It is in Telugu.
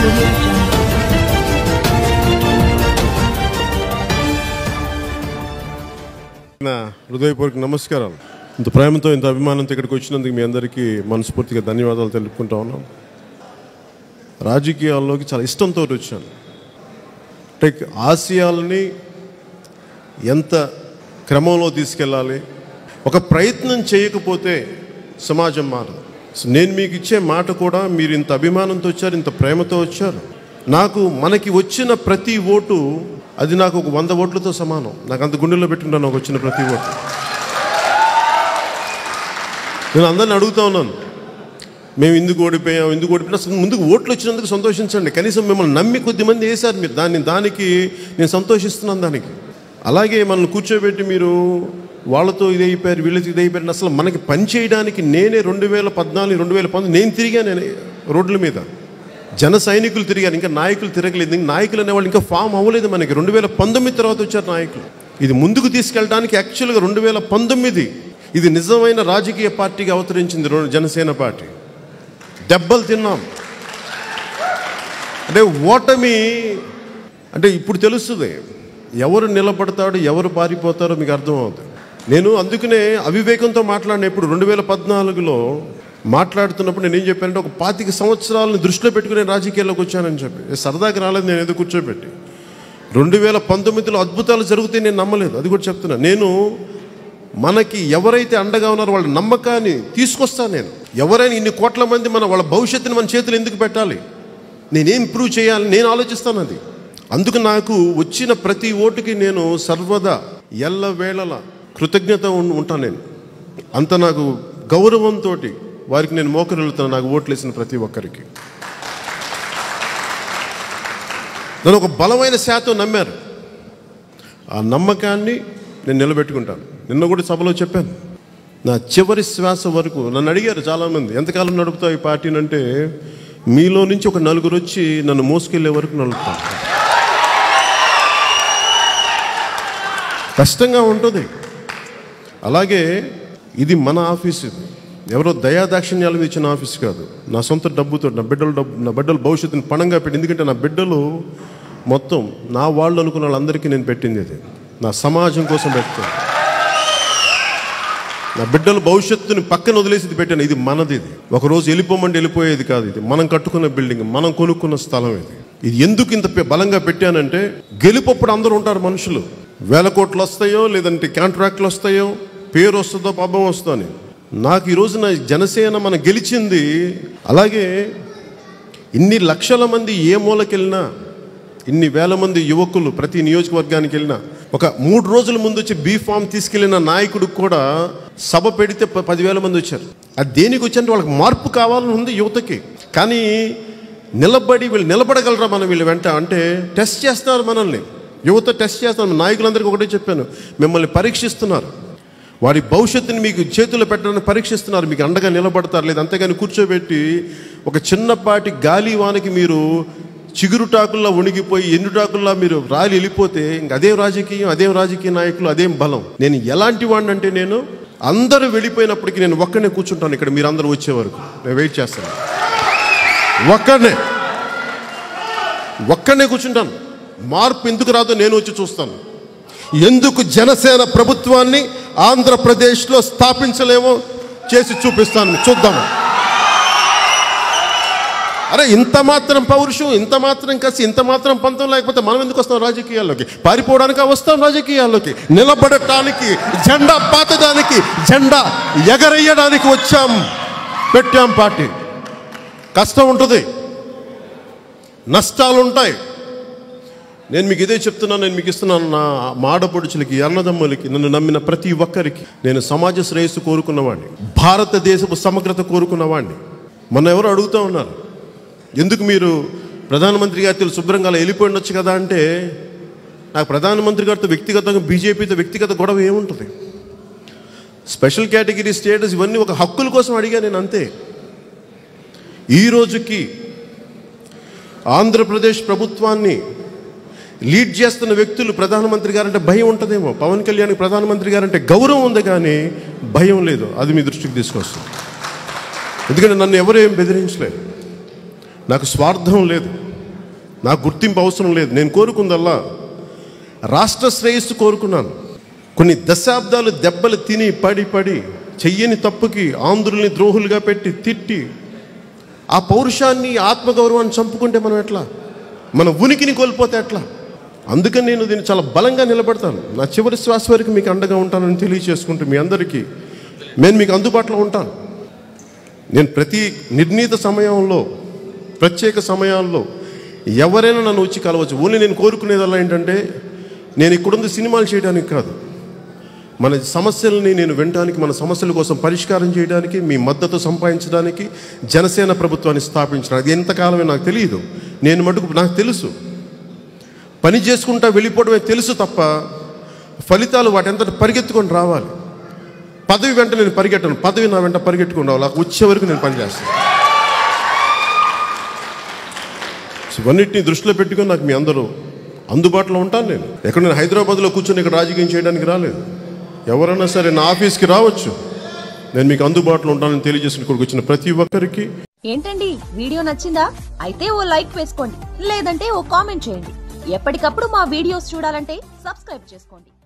audio jungle. నా హృదయపూర్వక నమస్కారాలు ఇంత ప్రేమతో ఇంత అభిమానంతో ఇక్కడికి వచ్చినందుకు మీ అందరికీ మనస్ఫూర్తిగా ధన్యవాదాలు తెలుపుకుంటా ఉన్నాం రాజకీయాల్లోకి చాలా ఇష్టంతో వచ్చాను అంటే ఆశయాలని ఎంత క్రమంలో తీసుకెళ్ళాలి ఒక ప్రయత్నం చేయకపోతే సమాజం మారదు సో నేను మీకు ఇచ్చే మాట కూడా మీరు ఇంత అభిమానంతో వచ్చారు ఇంత ప్రేమతో వచ్చారు నాకు మనకి వచ్చిన ప్రతి ఓటు అది నాకు ఒక వంద ఓట్లతో సమానం నాకు అంత గుండెల్లో పెట్టుకుంటాను నాకు వచ్చిన ప్రతి ఓటు నేను అందరిని అడుగుతా ఉన్నాను మేము ఎందుకు ఓడిపోయాం ఎందుకు ఓడిపోయినా అసలు ముందుకు ఓట్లు వచ్చినందుకు సంతోషించండి కనీసం మిమ్మల్ని నమ్మి కొద్ది మంది వేశారు మీరు దాన్ని దానికి నేను సంతోషిస్తున్నాను దానికి అలాగే మనల్ని కూర్చోబెట్టి మీరు వాళ్ళతో ఇది అయిపోయారు వీళ్ళతో ఇది అయిపోయారు అసలు మనకి పని చేయడానికి నేనే రెండు వేల పద్నాలుగు రెండు వేల పంతొమ్మిది నేను తిరిగాను నేను రోడ్ల మీద జన సైనికులు తిరిగారు ఇంకా నాయకులు తిరగలేదు ఇంకా నాయకులు అనేవాళ్ళు ఇంకా ఫామ్ అవ్వలేదు మనకి రెండు వేల పంతొమ్మిది తర్వాత వచ్చారు నాయకులు ఇది ముందుకు తీసుకెళ్ళడానికి యాక్చువల్గా రెండు వేల పంతొమ్మిది ఇది నిజమైన రాజకీయ పార్టీగా అవతరించింది రెండు- జనసేన పార్టీ దెబ్బలు తిన్నాం అంటే ఓటమి అంటే ఇప్పుడు తెలుస్తుంది ఎవరు నిలబడతాడు ఎవరు పారిపోతారో మీకు అర్థమవుతుంది నేను అందుకనే అవివేకంతో మాట్లాడినప్పుడు రెండు వేల పద్నాలుగులో మాట్లాడుతున్నప్పుడు నేను ఏం చెప్పానంటే ఒక పాతిక సంవత్సరాలను దృష్టిలో పెట్టుకుని నేను రాజకీయాల్లోకి వచ్చానని చెప్పి ఏ సరదాకి రాలేదు నేను ఏదో కూర్చోబెట్టి రెండు వేల పంతొమ్మిదిలో అద్భుతాలు జరుగుతాయి నేను నమ్మలేదు అది కూడా చెప్తున్నా నేను మనకి ఎవరైతే అండగా ఉన్నారో వాళ్ళ నమ్మకాన్ని తీసుకొస్తాను నేను ఎవరైనా ఇన్ని కోట్ల మంది మన వాళ్ళ భవిష్యత్తుని మన చేతులు ఎందుకు పెట్టాలి నేనేం ఇంప్రూవ్ చేయాలి నేను ఆలోచిస్తాను అది అందుకు నాకు వచ్చిన ప్రతి ఓటుకి నేను సర్వదా ఎల్ల వేళల కృతజ్ఞత ఉం- ఉంటాను నేను అంత నాకు గౌరవంతో వారికి నేను మోకరిల్లుతాను నాకు ఓట్లు వేసిన ప్రతి ఒక్కరికి నన్ను ఒక బలమైన శాతం నమ్మారు ఆ నమ్మకాన్ని నేను నిలబెట్టుకుంటాను నిన్న కూడా సభలో చెప్పాను నా చివరి శ్వాస వరకు నన్ను అడిగారు చాలామంది ఎంతకాలం నడుపుతావు ఈ పార్టీని అంటే మీలో నుంచి ఒక నలుగురు వచ్చి నన్ను మోసుకెళ్లే వరకు నడుపుతాను కష్టంగా ఉంటుంది అలాగే ఇది మన ఆఫీస్ ఇది ఎవరో దయాదాక్షిణ్యాలు ఇచ్చిన ఆఫీస్ కాదు నా సొంత డబ్బుతో నా బిడ్డల డబ్బు నా బిడ్డల భవిష్యత్తుని పణంగా పెట్టి ఎందుకంటే నా బిడ్డలు మొత్తం నా వాళ్ళు అనుకున్న వాళ్ళందరికీ నేను పెట్టింది ఇది నా సమాజం కోసం పెడతాను నా బిడ్డల భవిష్యత్తుని పక్కన వదిలేసి ఇది పెట్టాను ఇది మనది ఇది ఒకరోజు వెళ్ళిపోమంటే వెళ్ళిపోయేది కాదు ఇది మనం కట్టుకున్న బిల్డింగ్ మనం కొనుక్కున్న స్థలం ఇది ఇది ఎందుకు ఇంత పె- బలంగా పెట్టానంటే గెలుపప్పుడు అందరూ ఉంటారు మనుషులు వేల కోట్లు వస్తాయో లేదంటే కాంట్రాక్ట్లు వస్తాయో పేరు వస్తుందో పాపం వస్తుందో అని నాకు ఈ రోజున జనసేన మనం గెలిచింది అలాగే ఇన్ని లక్షల మంది ఏ మూలకెళ్ళినా ఇన్ని వేల మంది యువకులు ప్రతి నియోజకవర్గానికి వెళ్ళినా ఒక మూడు రోజుల ముందు వచ్చి బీ ఫామ్ తీసుకెళ్లిన నాయకుడికి కూడా సభ పెడితే ప- పదివేల మంది వచ్చారు అది దేనికి వచ్చారంటే వాళ్ళకి మార్పు కావాలని ఉంది యువతకి కానీ నిలబడి వీళ్ళు నిలబడగలరా మనం వీళ్ళు వెంట అంటే టెస్ట్ చేస్తున్నారు మనల్ని యువత టెస్ట్ చేస్తున్నారు నాయకులందరికీ ఒకటే చెప్పాను మిమ్మల్ని పరీక్షిస్తున్నారు వారి భవిష్యత్తుని మీకు చేతుల్లో పెట్టడానికి పరీక్షిస్తున్నారు మీకు అండగా నిలబడతారు లేదు అంతేగాని కూర్చోబెట్టి ఒక చిన్నపాటి గాలి వానకి మీరు చిగురుటాకుల్లో ఉణిగిపోయి ఎండుటాకుల్లో మీరు రాలి వెళ్ళిపోతే ఇంక అదేం రాజకీయం అదేం రాజకీయ నాయకులు అదేం బలం నేను ఎలాంటి వాడిని అంటే నేను అందరూ వెళ్ళిపోయినప్పటికీ నేను ఒక్కనే కూర్చుంటాను ఇక్కడ మీరు అందరూ వచ్చే వరకు నేను వెయిట్ చేస్తాను ఒక్కనే ఒక్కనే కూర్చుంటాను మార్పు ఎందుకు రాదో నేను వచ్చి చూస్తాను ఎందుకు జనసేన ప్రభుత్వాన్ని ఆంధ్రప్రదేశ్లో స్థాపించలేమో చేసి చూపిస్తాను చూద్దాము అరే ఇంత మాత్రం పౌరుషం ఇంత మాత్రం కసి ఇంత మాత్రం పంతం లేకపోతే మనం ఎందుకు వస్తాం రాజకీయాల్లోకి పారిపోవడానికి వస్తాం రాజకీయాల్లోకి నిలబడటానికి జెండా పాతడానికి జెండా ఎగరేయడానికి వచ్చాం పెట్టాం పార్టీ కష్టం ఉంటుంది నష్టాలు ఉంటాయి నేను మీకు ఇదే చెప్తున్నాను నేను మీకు ఇస్తున్నాను నా మాడపడుచులకి అన్నదమ్ములకి నన్ను నమ్మిన ప్రతి ఒక్కరికి నేను సమాజ శ్రేయస్సు కోరుకున్నవాడిని భారతదేశపు సమగ్రత కోరుకున్నవాడిని మొన్న ఎవరు అడుగుతూ ఉన్నారు ఎందుకు మీరు ప్రధానమంత్రి గారితో శుభ్రంగా అలా వెళ్ళిపోయి ఉండొచ్చు కదా అంటే నాకు ప్రధానమంత్రి గారితో వ్యక్తిగతంగా బీజేపీతో వ్యక్తిగత గొడవ ఏముంటుంది స్పెషల్ కేటగిరీ స్టేటస్ ఇవన్నీ ఒక హక్కుల కోసం అడిగా నేను అంతే ఈ రోజుకి ఆంధ్రప్రదేశ్ ప్రభుత్వాన్ని లీడ్ చేస్తున్న వ్యక్తులు ప్రధానమంత్రి గారంటే భయం ఉంటుందేమో పవన్ కళ్యాణ్ ప్రధానమంత్రి గారంటే గౌరవం ఉంది కానీ భయం లేదు అది మీ దృష్టికి తీసుకొస్తుంది ఎందుకంటే నన్ను ఎవరు ఏం బెదిరించలేదు నాకు స్వార్థం లేదు నాకు గుర్తింపు అవసరం లేదు నేను కోరుకుందల్లా రాష్ట్ర శ్రేయస్సు కోరుకున్నాను కొన్ని దశాబ్దాలు దెబ్బలు తిని పడి పడి చెయ్యని తప్పుకి ఆంధ్రుల్ని ద్రోహులుగా పెట్టి తిట్టి ఆ పౌరుషాన్ని ఆత్మగౌరవాన్ని చంపుకుంటే మనం ఎట్లా మన ఉనికిని కోల్పోతే ఎట్లా అందుకని నేను దీన్ని చాలా బలంగా నిలబడతాను నా చివరి శ్వాస వరకు మీకు అండగా ఉంటానని తెలియచేసుకుంటూ మీ అందరికీ నేను మీకు అందుబాటులో ఉంటాను నేను ప్రతి నిర్ణీత సమయంలో ప్రత్యేక సమయాల్లో ఎవరైనా నన్ను వచ్చి కలవచ్చు ఓన్లీ నేను కోరుకునేదల్లా ఏంటంటే నేను ఇక్కడుంది సినిమాలు చేయడానికి కాదు మన సమస్యల్ని నేను వినడానికి మన సమస్యల కోసం పరిష్కారం చేయడానికి మీ మద్దతు సంపాదించడానికి జనసేన ప్రభుత్వాన్ని స్థాపించడానికి అది ఎంతకాలమే నాకు తెలియదు నేను మటుకు నాకు తెలుసు పని చేసుకుంటా వెళ్ళిపోవడమే తెలుసు తప్ప ఫలితాలు వాటంతట పరిగెత్తుకొని రావాలి పదవి వెంట నేను పరిగెట్టను పదవి నా వెంట పరిగెట్టుకుని రావాలి నాకు వచ్చే వరకు నేను పనిచేస్తాను సో ఇవన్నిటిని దృష్టిలో పెట్టుకొని నాకు మీ అందరూ అందుబాటులో ఉంటాను నేను ఎక్కడ నేను హైదరాబాద్లో కూర్చొని ఇక్కడ రాజకీయం చేయడానికి రాలేదు ఎవరైనా సరే నా ఆఫీస్కి రావచ్చు నేను మీకు అందుబాటులో ఉంటానని తెలియజేసిన ఇక్కడికి వచ్చిన ప్రతి ఒక్కరికి ఏంటండి వీడియో నచ్చిందా అయితే ఓ లైక్ వేసుకోండి లేదంటే ఓ కామెంట్ చేయండి ఎప్పటికప్పుడు మా వీడియోస్ చూడాలంటే సబ్స్క్రైబ్ చేసుకోండి